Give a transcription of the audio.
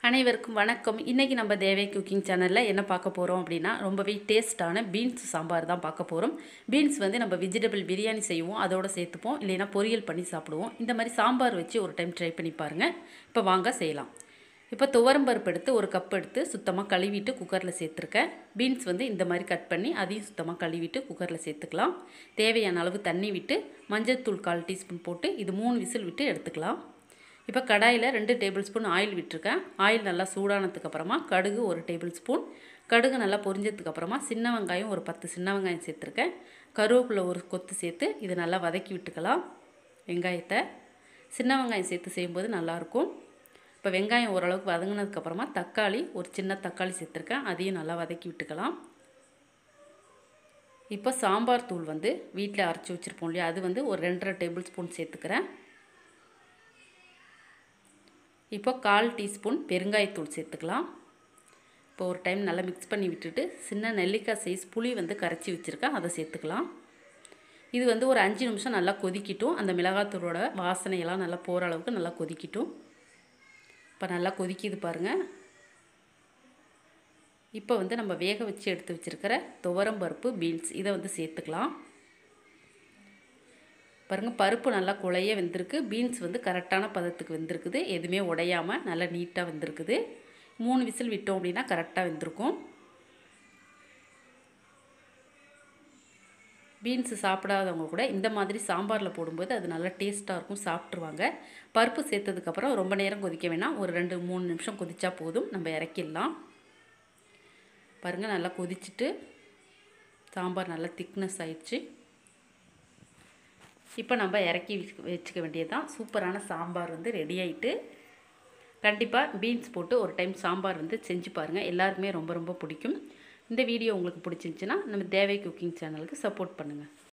அனைவருக்கும் வணக்கம் இன்றைக்கி நம்ம தேவை குக்கிங் சேனலில் என்ன பார்க்க போகிறோம் அப்படின்னா ரொம்பவே டேஸ்ட்டான பீன்ஸ் சாம்பார் தான் பார்க்க போகிறோம் பீன்ஸ் வந்து நம்ம வெஜிடபிள் பிரியாணி செய்வோம் அதோட சேர்த்துப்போம் இல்லைன்னா பொரியல் பண்ணி சாப்பிடுவோம் இந்த மாதிரி சாம்பார் வச்சு ஒரு டைம் ட்ரை பண்ணி பாருங்கள் இப்போ வாங்க செய்யலாம் இப்போ துவரம்பருப்பு எடுத்து ஒரு கப் எடுத்து சுத்தமாக கழுவிட்டு குக்கரில் சேர்த்துருக்கேன் பீன்ஸ் வந்து இந்த மாதிரி கட் பண்ணி அதையும் சுத்தமாக கழுவிட்டு குக்கரில் சேர்த்துக்கலாம் தேவையான அளவு தண்ணி விட்டு மஞ்சள்தூள் கால் டீஸ்பூன் போட்டு இது மூணு விசில் விட்டு எடுத்துக்கலாம் இப்போ கடாயில் ரெண்டு டேபிள் ஸ்பூன் ஆயில் விட்டுருக்கேன் ஆயில் நல்லா சூடானதுக்கு அப்புறமா கடுகு ஒரு டேபிள் ஸ்பூன் கடுகு நல்லா பொரிஞ்சதுக்கு அப்புறமா சின்ன வெங்காயம் ஒரு பத்து சின்ன வெங்காயம் சேர்த்துருக்கேன் கருவேப்பிலை ஒரு கொத்து சேர்த்து இதை நல்லா வதக்கி விட்டுக்கலாம் வெங்காயத்தை சின்ன வெங்காயம் சேர்த்து செய்யும்போது நல்லாயிருக்கும் இப்போ வெங்காயம் ஓரளவுக்கு வதங்கினதுக்கப்புறமா தக்காளி ஒரு சின்ன தக்காளி சேர்த்துருக்கேன் அதையும் நல்லா வதக்கி விட்டுக்கலாம் இப்போ சாம்பார் தூள் வந்து வீட்டில் அரைச்சி வச்சுருப்போம் இல்லையா அது வந்து ஒரு ரெண்டரை டேபிள் ஸ்பூன் சேர்த்துக்கிறேன் இப்போ கால் டீஸ்பூன் பெருங்காயத்தூள் சேர்த்துக்கலாம் இப்போ ஒரு டைம் நல்லா மிக்ஸ் பண்ணி விட்டுட்டு சின்ன நெல்லிக்காய் சைஸ் புளி வந்து கரைச்சி வச்சுருக்கேன் அதை சேர்த்துக்கலாம் இது வந்து ஒரு அஞ்சு நிமிஷம் நல்லா கொதிக்கட்டும் அந்த மிளகாத்தூளோட வாசனையெல்லாம் நல்லா போகிற அளவுக்கு நல்லா கொதிக்கட்டும் இப்போ நல்லா கொதிக்கிது பாருங்கள் இப்போ வந்து நம்ம வேக வச்சு எடுத்து வச்சுருக்கிற துவரம் பருப்பு பீன்ஸ் இதை வந்து சேர்த்துக்கலாம் பாருங்கள் பருப்பு நல்லா குழைய வெந்திருக்கு பீன்ஸ் வந்து கரெக்டான பதத்துக்கு வெந்திருக்குது எதுவுமே உடையாமல் நல்லா நீட்டாக வெந்திருக்குது மூணு விசில் விட்டோம் அப்படின்னா கரெக்டாக வெந்திருக்கும் பீன்ஸு சாப்பிடாதவங்க கூட இந்த மாதிரி சாம்பாரில் போடும்போது அது நல்லா டேஸ்ட்டாக இருக்கும் சாப்பிட்ருவாங்க பருப்பு சேர்த்ததுக்கப்புறம் ரொம்ப நேரம் கொதிக்க வேணாம் ஒரு ரெண்டு மூணு நிமிஷம் கொதிச்சா போதும் நம்ம இறக்கிடலாம் பாருங்கள் நல்லா கொதிச்சுட்டு சாம்பார் நல்லா திக்னஸ் ஆயிடுச்சு இப்போ நம்ம இறக்கி வச்சுக்க வேண்டியதுதான் சூப்பரான சாம்பார் வந்து ரெடி ஆகிட்டு கண்டிப்பாக பீன்ஸ் போட்டு ஒரு டைம் சாம்பார் வந்து செஞ்சு பாருங்கள் எல்லாருக்குமே ரொம்ப ரொம்ப பிடிக்கும் இந்த வீடியோ உங்களுக்கு பிடிச்சிருந்துச்சின்னா நம்ம தேவை குக்கிங் சேனலுக்கு சப்போர்ட் பண்ணுங்கள்